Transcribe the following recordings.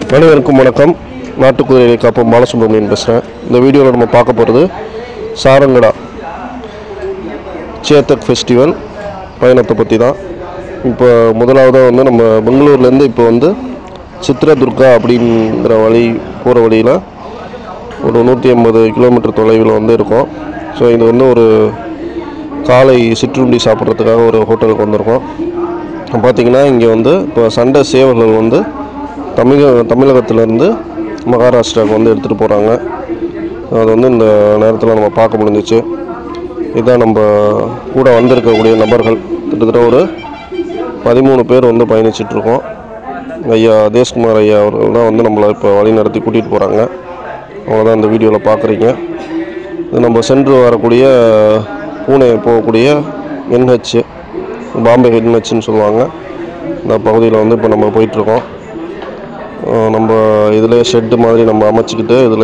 அனைவருக்கும் வணக்கம் நாட்டுக்குதிரையை காப்போம் பாலசுப்ரமணியன் பேசுகிறேன் இந்த வீடியோவில் நம்ம பார்க்க போகிறது சாரங்கடா சேத்தக் ஃபெஸ்டிவல் பயணத்தை பற்றி தான் இப்போ முதலாவதாக வந்து நம்ம பெங்களூர்லேருந்து இப்போ வந்து சித்ரதுர்கா அப்படிங்கிற வழி போகிற வழியில் ஒரு நூற்றி ஐம்பது கிலோமீட்டர் தொலைவில் வந்து இருக்கோம் ஸோ இது வந்து ஒரு காலை சிற்றுண்டி சாப்பிட்றதுக்காக ஒரு ஹோட்டலுக்கு வந்திருக்கோம் பார்த்தீங்கன்னா இங்கே வந்து இப்போ சண்டை சேவல்கள் வந்து தமிழக தமிழகத்திலேருந்து மகாராஷ்டிராவுக்கு வந்து எடுத்துகிட்டு போகிறாங்க அது வந்து இந்த நேரத்தில் நம்ம பார்க்க முடிஞ்சிச்சு இதுதான் நம்ம கூட வந்திருக்கக்கூடிய நபர்கள் கிட்டத்தட்ட ஒரு பதிமூணு பேர் வந்து பயணிச்சிட்ருக்கோம் ஐயா தேஷ்குமார் ஐயா அவர்கள் தான் வந்து நம்மளை இப்போ வழி நடத்தி கூட்டிகிட்டு போகிறாங்க அவங்க தான் இந்த வீடியோவில் பார்க்குறீங்க இது நம்ம சென்று வரக்கூடிய பூனே போகக்கூடிய என்ஹெச் பாம்பே என்ஹெச்னு சொல்லுவாங்க இந்த பகுதியில் வந்து இப்போ நம்ம போயிட்டுருக்கோம் அஹ் நம்ம இதில் ஷெட்டு மாதிரி நம்ம அமைச்சிக்கிட்டு இதில்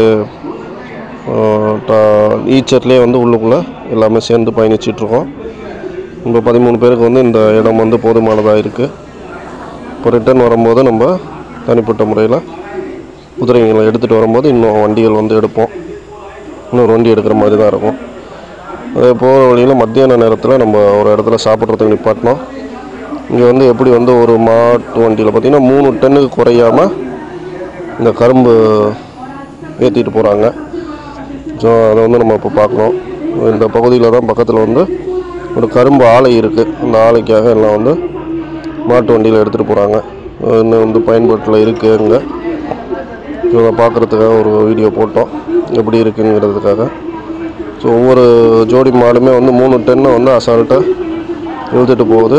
ஈச்சர்லேயே வந்து உள்ளுக்குள்ளே எல்லாமே சேர்ந்து பயணிச்சிட்ருக்கோம் இப்போ பதிமூணு பேருக்கு வந்து இந்த இடம் வந்து போதுமானதாக இருக்குது இப்போ ரிட்டர்ன் வரும்போது நம்ம தனிப்பட்ட முறையில் குதிரைங்களை எடுத்துகிட்டு வரும்போது இன்னும் வண்டிகள் வந்து எடுப்போம் இன்னொரு வண்டி எடுக்கிற மாதிரி தான் இருக்கும் அதே போகிற வழியில் மத்தியான நேரத்தில் நம்ம ஒரு இடத்துல சாப்பிட்றதுக்கு நிப்பாட்டினோம் இங்கே வந்து எப்படி வந்து ஒரு மாட்டு வண்டியில் பார்த்திங்கன்னா மூணு டன்னுக்கு குறையாமல் இந்த கரும்பு ஏற்றிட்டு போகிறாங்க ஸோ அதை வந்து நம்ம இப்போ பார்க்கணும் இந்த பகுதியில் தான் பக்கத்தில் வந்து ஒரு கரும்பு ஆலை இருக்குது அந்த ஆலைக்காக எல்லாம் வந்து மாட்டு வண்டியில் எடுத்துகிட்டு போகிறாங்க இன்னும் வந்து பயன்பாட்டில் இருக்குது அங்கே ஸோ அதை பார்க்குறதுக்காக ஒரு வீடியோ போட்டோம் எப்படி இருக்குங்கிறதுக்காக ஸோ ஒவ்வொரு ஜோடி மாடுமே வந்து மூணு டென்னை வந்து அசால்ட்டாக இழுத்துட்டு போகுது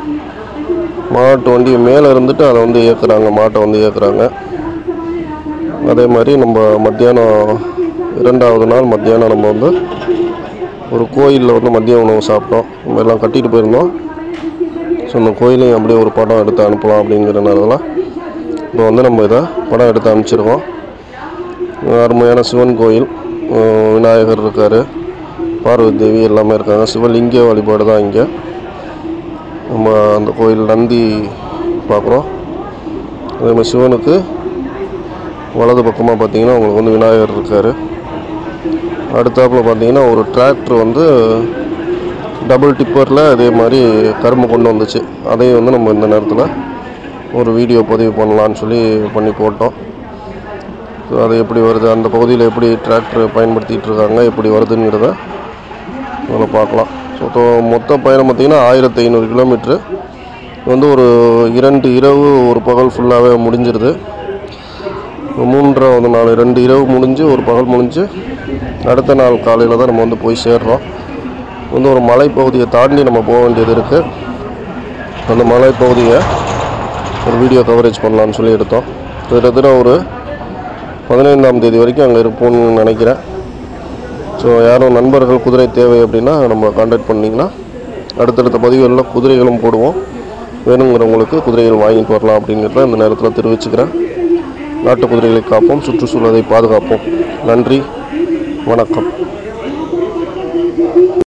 மாட்டு வண்டி மேலே இருந்துட்டு அதை வந்து இயக்குறாங்க மாட்டை வந்து இயக்குறாங்க அதே மாதிரி நம்ம மத்தியானம் இரண்டாவது நாள் மத்தியானம் நம்ம வந்து ஒரு கோயிலில் வந்து மதிய உணவு சாப்பிட்டோம் நம்ம எல்லாம் கட்டிட்டு போயிருந்தோம் ஸோ அந்த கோயிலையும் அப்படியே ஒரு படம் எடுத்து அனுப்பலாம் அப்படிங்கிறனால இப்போ வந்து நம்ம இதை படம் எடுத்து அனுப்பிச்சிருக்கோம் அருமையான சிவன் கோயில் அஹ் விநாயகர் இருக்கார் பார்வதி தேவி எல்லாமே இருக்காங்க சிவலிங்க வழிபாடு தான் இங்கே நம்ம அந்த கோயில் நந்தி பார்க்குறோம் அதே மாதிரி சிவனுக்கு வலது பக்கமாக பார்த்தீங்கன்னா உங்களுக்கு வந்து விநாயகர் இருக்கார் அடுத்தாப்புல பார்த்தீங்கன்னா ஒரு டிராக்டர் வந்து டபுள் டிப்பரில் அதே மாதிரி கரும்பு கொண்டு வந்துச்சு அதையும் வந்து நம்ம இந்த நேரத்தில் ஒரு வீடியோ பதிவு பண்ணலான்னு சொல்லி பண்ணி போட்டோம் ஸோ அது எப்படி வருது அந்த பகுதியில் எப்படி டிராக்டர் பயன்படுத்திகிட்டு இருக்காங்க எப்படி வருதுங்கிறத அதில் பார்க்கலாம் ஸோ தோ மொத்த பயணம் பார்த்திங்கன்னா ஆயிரத்தி ஐநூறு கிலோமீட்ரு வந்து ஒரு இரண்டு இரவு ஒரு பகல் ஃபுல்லாகவே முடிஞ்சிருது மூன்றாவது நாள் ரெண்டு இரவு முடிஞ்சு ஒரு பகல் முடிஞ்சு அடுத்த நாள் காலையில் தான் நம்ம வந்து போய் சேர்றோம் வந்து ஒரு மலைப்பகுதியை தாண்டி நம்ம போக வேண்டியது இருக்குது அந்த மலைப்பகுதியை ஒரு வீடியோ கவரேஜ் பண்ணலான்னு சொல்லி எடுத்தோம் கிட்டத்தட்ட ஒரு பதினைந்தாம் தேதி வரைக்கும் அங்கே இருப்போம்னு நினைக்கிறேன் ஸோ யாரும் நண்பர்கள் குதிரை தேவை அப்படின்னா நம்ம காண்டாக்ட் பண்ணிங்கன்னா அடுத்தடுத்த பதிவுகளில் குதிரைகளும் போடுவோம் வேணுங்கிறவங்களுக்கு குதிரைகள் வாங்கிட்டு வரலாம் அப்படிங்கிறத இந்த நேரத்தில் தெரிவிச்சுக்கிறேன் நாட்டு குதிரைகளை காப்போம் சுற்றுச்சூழலை பாதுகாப்போம் நன்றி வணக்கம்